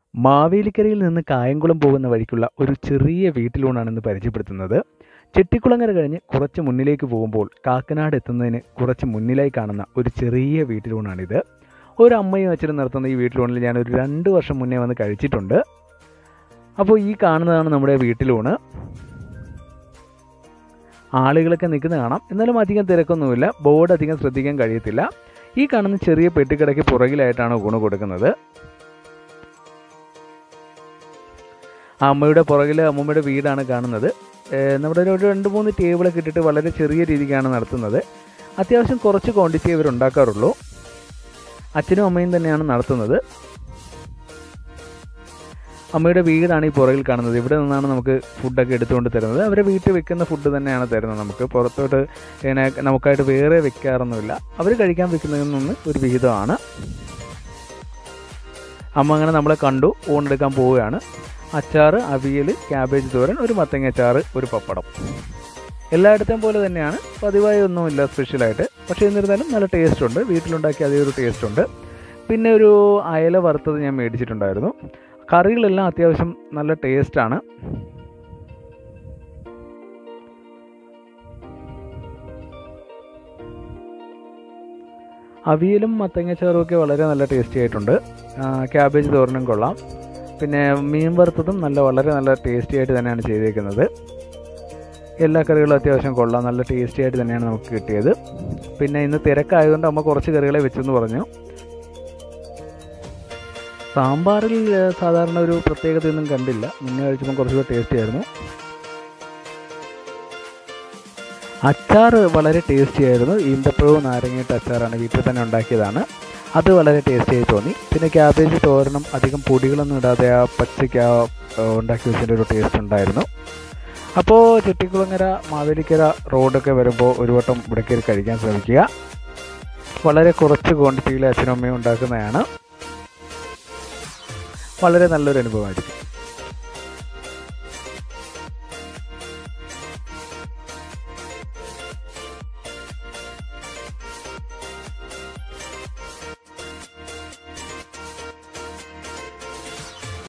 മാവേലിക്കരയിൽ നിന്ന് കായംകുളം പോകുന്ന വഴിക്കുള്ള ഒരു ചെറിയ വീട്ടിലൂണാണ് ഇന്ന് പരിചയപ്പെടുത്തുന്നത് ചെട്ടിക്കുളങ്ങര കഴിഞ്ഞ് കുറച്ച് മുന്നിലേക്ക് പോകുമ്പോൾ കാക്കനാട് എത്തുന്നതിന് കുറച്ച് മുന്നിലായി കാണുന്ന ഒരു ചെറിയ വീട്ടിലൂണാണിത് ഒരു അമ്മയും അച്ഛനും നടത്തുന്ന ഈ വീട്ടിലൂണിൽ ഞാൻ ഒരു രണ്ട് വർഷം മുന്നേ വന്ന് കഴിച്ചിട്ടുണ്ട് അപ്പോൾ ഈ കാണുന്നതാണ് നമ്മുടെ വീട്ടിലൂണ് ആളുകളൊക്കെ നിൽക്കുന്ന കാണാം എന്നാലും അധികം തിരക്കൊന്നുമില്ല ബോർഡ് അധികം ശ്രദ്ധിക്കാൻ കഴിയത്തില്ല ഈ കാണുന്ന ചെറിയ പെട്ടിക്കടയ്ക്ക് പുറകിലായിട്ടാണ് ഊണ് കൊടുക്കുന്നത് ആ അമ്മയുടെ പുറകിൽ അമ്മൂമ്മയുടെ വീടാണ് കാണുന്നത് ഏഹ് നമ്മുടെ ഒരു രണ്ട് മൂന്ന് ടേബിളൊക്കെ ഇട്ടിട്ട് വളരെ ചെറിയ രീതിക്കാണ് നടത്തുന്നത് അത്യാവശ്യം കുറച്ച് ക്വാണ്ടിറ്റി ഇവർ ഉണ്ടാക്കാറുള്ളൂ അച്ഛനും അമ്മയും തന്നെയാണ് നടത്തുന്നത് അമ്മയുടെ വീടാണ് ഈ പുറകിൽ കാണുന്നത് ഇവിടെ നിന്നാണ് നമുക്ക് ഫുഡൊക്കെ എടുത്തുകൊണ്ട് തരുന്നത് അവരെ വീട്ടിൽ വെക്കുന്ന ഫുഡ് തന്നെയാണ് തരുന്നത് നമുക്ക് പുറത്തോട്ട് ഇങ്ങനെ നമുക്കായിട്ട് വേറെ വെക്കാറൊന്നുമില്ല അവർ കഴിക്കാൻ വെക്കുന്നതിൽ നിന്ന് ഒരു വിഹിതമാണ് അമ്മ അങ്ങനെ നമ്മളെ കണ്ടു ഊണെടുക്കാൻ പോവുകയാണ് അച്ചാറ് അവിയൽ ക്യാബേജ് തോരൻ ഒരു മത്തങ്ങ അച്ചാറ് ഒരു പപ്പടം എല്ലായിടത്തെയും പോലെ തന്നെയാണ് പതിവായി ഒന്നുമില്ല സ്പെഷ്യലായിട്ട് പക്ഷേ എന്നിരുന്നാലും നല്ല ടേസ്റ്റ് ഉണ്ട് വീട്ടിലുണ്ടാക്കിയ അതേ ഒരു ടേസ്റ്റ് ഉണ്ട് പിന്നെ ഒരു അയല വറുത്തത് ഞാൻ മേടിച്ചിട്ടുണ്ടായിരുന്നു കറികളെല്ലാം അത്യാവശ്യം നല്ല ടേസ്റ്റാണ് അവിയലും മത്തങ്ങച്ചാറും ഒക്കെ വളരെ നല്ല ടേസ്റ്റി ആയിട്ടുണ്ട് ആ, ക്യാബേജ് തോരനും കൊള്ളാം പിന്നെ മീൻ വറുത്തതും നല്ല വളരെ നല്ല ടേസ്റ്റി ആയിട്ട് തന്നെയാണ് ചെയ്തേക്കുന്നത് എല്ലാ കറികളും അത്യാവശ്യം കൊള്ളാം നല്ല ടേസ്റ്റി ആയിട്ട് തന്നെയാണ് നമുക്ക് കിട്ടിയത് പിന്നെ ഇന്ന് തിരക്കായതുകൊണ്ട് അമ്മ കുറച്ച് കറികളെ വെച്ചെന്ന് പറഞ്ഞു സാമ്പാറിൽ ആ, സാധാരണ ഒരു പ്രത്യേകതയൊന്നും കണ്ടില്ല മുന്നേ കഴിച്ചപ്പോൾ കുറച്ചുകൂടെ ടേസ്റ്റി ആയിരുന്നു അച്ചാർ വളരെ ടേസ്റ്റി ആയിരുന്നു ഈന്തപ്പഴവും നാരങ്ങയിട്ട് അച്ചാറാണ് വീട്ടിൽ തന്നെ ഉണ്ടാക്കിയതാണ് അത് വളരെ ടേസ്റ്റി ആയി തോന്നി പിന്നെ ക്യാബേജ് തോരണം അധികം പൊടികളൊന്നും ഇടാതെ ആ പച്ചയ്ക്ക് ആ ആ, ഉണ്ടാക്കി വെച്ചതിൻ്റെ ഒരു ടേസ്റ്റ് ഉണ്ടായിരുന്നു അപ്പോൾ ചെട്ടിക്കുളങ്ങര മാവേലിക്കര റോഡൊക്കെ വരുമ്പോൾ ഒരു വട്ടം ഇവിടെ കയറി കഴിക്കാൻ ശ്രമിക്കുക വളരെ കുറച്ച് ക്വാണ്ടിറ്റിയിൽ അച്ഛനും അമ്മയും ഉണ്ടാക്കുന്നതാണ് വളരെ നല്ലൊരു അനുഭവമായിരിക്കും